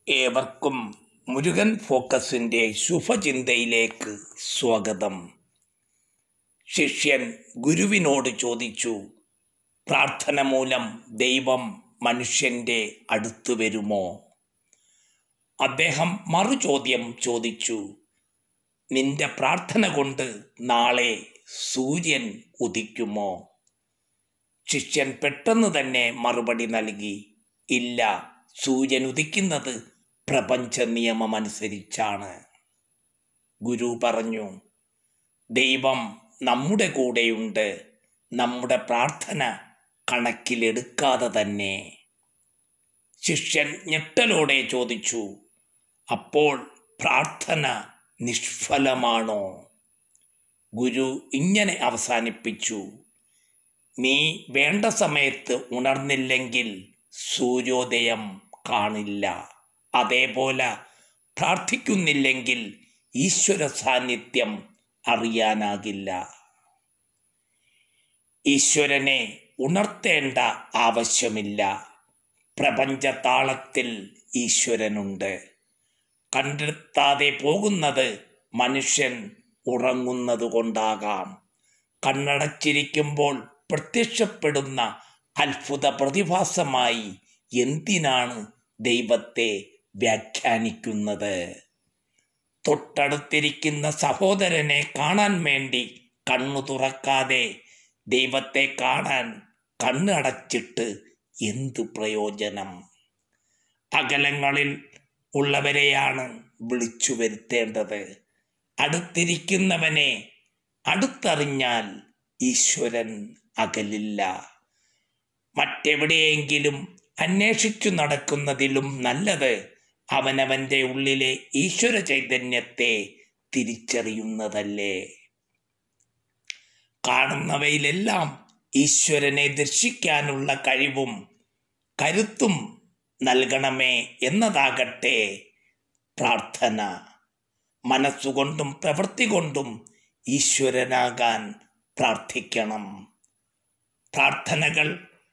ഏവർക്കും മുരുകൻ ഫോക്കസിൻ്റെ ശുഭചിന്തയിലേക്ക് സ്വാഗതം ശിഷ്യൻ ഗുരുവിനോട് ചോദിച്ചു പ്രാർത്ഥന മൂലം ദൈവം മനുഷ്യൻ്റെ അടുത്ത് വരുമോ അദ്ദേഹം മറുചോദ്യം ചോദിച്ചു നിന്റെ പ്രാർത്ഥന കൊണ്ട് നാളെ സൂര്യൻ ഉദിക്കുമോ ശിഷ്യൻ പെട്ടെന്ന് തന്നെ മറുപടി നൽകി ഇല്ല സൂര്യൻ ഉദിക്കുന്നത് പ്രപഞ്ച നിയമമനുസരിച്ചാണ് ഗുരു പറഞ്ഞു ദൈവം നമ്മുടെ കൂടെയുണ്ട് നമ്മുടെ പ്രാർത്ഥന കണക്കിലെടുക്കാതെ തന്നെ ശിഷ്യൻ ഞെട്ടലോടെ ചോദിച്ചു അപ്പോൾ പ്രാർത്ഥന നിഷ്ഫലമാണോ ഗുരു ഇങ്ങനെ അവസാനിപ്പിച്ചു നീ വേണ്ട സമയത്ത് ഉണർന്നില്ലെങ്കിൽ സൂര്യോദയം കാണില്ല അതേപോലെ പ്രാർത്ഥിക്കുന്നില്ലെങ്കിൽ ഈശ്വര സാന്നിധ്യം അറിയാനാകില്ല ഈശ്വരനെ ഉണർത്തേണ്ട ആവശ്യമില്ല പ്രപഞ്ച താളത്തിൽ ഈശ്വരനുണ്ട് കണ്ടെത്താതെ പോകുന്നത് മനുഷ്യൻ ഉറങ്ങുന്നത് കൊണ്ടാകാം കണ്ണടച്ചിരിക്കുമ്പോൾ പ്രത്യക്ഷപ്പെടുന്ന അത്ഭുത പ്രതിഭാസമായി എന്തിനാണ് ദൈവത്തെ വ്യാഖ്യാനിക്കുന്നത് തൊട്ടടുത്തിരിക്കുന്ന സഹോദരനെ കാണാൻ വേണ്ടി കണ്ണു തുറക്കാതെ ദൈവത്തെ കാണാൻ കണ്ണടച്ചിട്ട് എന്തു പ്രയോജനം അകലങ്ങളിൽ ഉള്ളവരെയാണ് വിളിച്ചു വരുത്തേണ്ടത് അടുത്തിരിക്കുന്നവനെ അടുത്തറിഞ്ഞാൽ ഈശ്വരൻ അകലില്ല മറ്റെവിടെയെങ്കിലും അന്വേഷിച്ചു നടക്കുന്നതിലും നല്ലത് അവനവന്റെ ഉള്ളിലെ ഈശ്വര ചൈതന്യത്തെ തിരിച്ചറിയുന്നതല്ലേ കാണുന്നവയിലെല്ലാം ഈശ്വരനെ ദർശിക്കാനുള്ള കഴിവും കരുത്തും നൽകണമേ എന്നതാകട്ടെ പ്രാർത്ഥന മനസ്സുകൊണ്ടും പ്രവൃത്തി കൊണ്ടും ഈശ്വരനാകാൻ പ്രാർത്ഥിക്കണം പ്രാർത്ഥനകൾ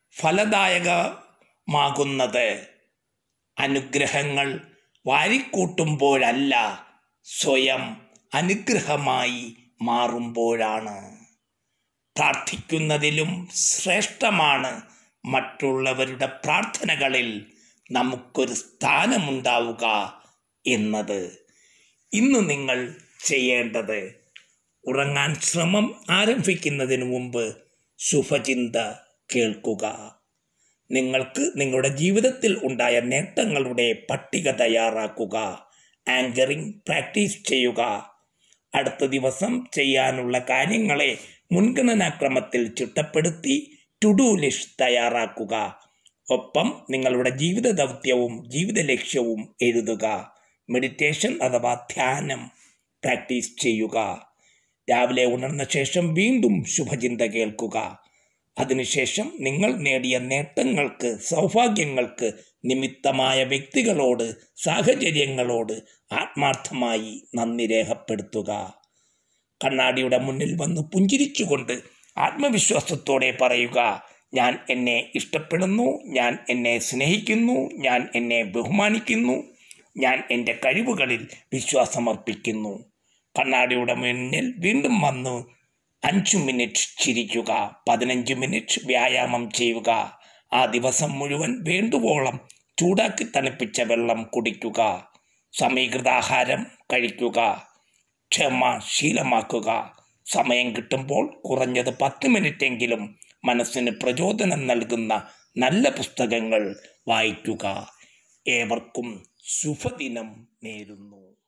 ഫലദായകമാകുന്നത് അനുഗ്രഹങ്ങൾ വാരിക്കൂട്ടുമ്പോഴല്ല സ്വയം അനുഗ്രഹമായി മാറുമ്പോഴാണ് പ്രാർത്ഥിക്കുന്നതിലും ശ്രേഷ്ഠമാണ് മറ്റുള്ളവരുടെ പ്രാർത്ഥനകളിൽ നമുക്കൊരു സ്ഥാനമുണ്ടാവുക എന്നത് ഇന്ന് നിങ്ങൾ ചെയ്യേണ്ടത് ഉറങ്ങാൻ ശ്രമം ആരംഭിക്കുന്നതിന് മുമ്പ് ശുഭചിന്ത കേൾക്കുക നിങ്ങൾക്ക് നിങ്ങളുടെ ജീവിതത്തിൽ ഉണ്ടായ നേട്ടങ്ങളുടെ പട്ടിക തയ്യാറാക്കുക ആങ്കറിംഗ് പ്രാക്ടീസ് ചെയ്യുക അടുത്ത ദിവസം ചെയ്യാനുള്ള കാര്യങ്ങളെ മുൻഗണനാക്രമത്തിൽ ചിട്ടപ്പെടുത്തി ടു ഡു ലിസ്റ്റ് തയ്യാറാക്കുക ഒപ്പം നിങ്ങളുടെ ജീവിത ദൗത്യവും ജീവിത ലക്ഷ്യവും എഴുതുക മെഡിറ്റേഷൻ അഥവാ ധ്യാനം പ്രാക്ടീസ് ചെയ്യുക രാവിലെ ഉണർന്ന ശേഷം വീണ്ടും ശുഭചിന്ത കേൾക്കുക അതിനുശേഷം നിങ്ങൾ നേടിയ നേട്ടങ്ങൾക്ക് സൗഭാഗ്യങ്ങൾക്ക് നിമിത്തമായ വ്യക്തികളോട് സാഹചര്യങ്ങളോട് ആത്മാർത്ഥമായി നന്ദി രേഖപ്പെടുത്തുക കണ്ണാടിയുടെ മുന്നിൽ വന്ന് പുഞ്ചിരിച്ചുകൊണ്ട് ആത്മവിശ്വാസത്തോടെ പറയുക ഞാൻ എന്നെ ഇഷ്ടപ്പെടുന്നു ഞാൻ എന്നെ സ്നേഹിക്കുന്നു ഞാൻ എന്നെ ബഹുമാനിക്കുന്നു ഞാൻ എൻ്റെ കഴിവുകളിൽ വിശ്വാസമർപ്പിക്കുന്നു കണ്ണാടിയുടെ മുന്നിൽ വീണ്ടും വന്ന് അഞ്ചു മിനിറ്റ് ചിരിക്കുക പതിനഞ്ച് മിനിറ്റ് വ്യായാമം ചെയ്യുക ആ ദിവസം മുഴുവൻ വേണ്ടുവോളം ചൂടാക്കി തണുപ്പിച്ച വെള്ളം കുടിക്കുക സമീകൃതാഹാരം കഴിക്കുക ക്ഷമ ശീലമാക്കുക സമയം കിട്ടുമ്പോൾ കുറഞ്ഞത് പത്ത് മിനിറ്റെങ്കിലും മനസ്സിന് പ്രചോദനം നൽകുന്ന നല്ല പുസ്തകങ്ങൾ വായിക്കുക ഏവർക്കും ശുഭദിനം നേരുന്നു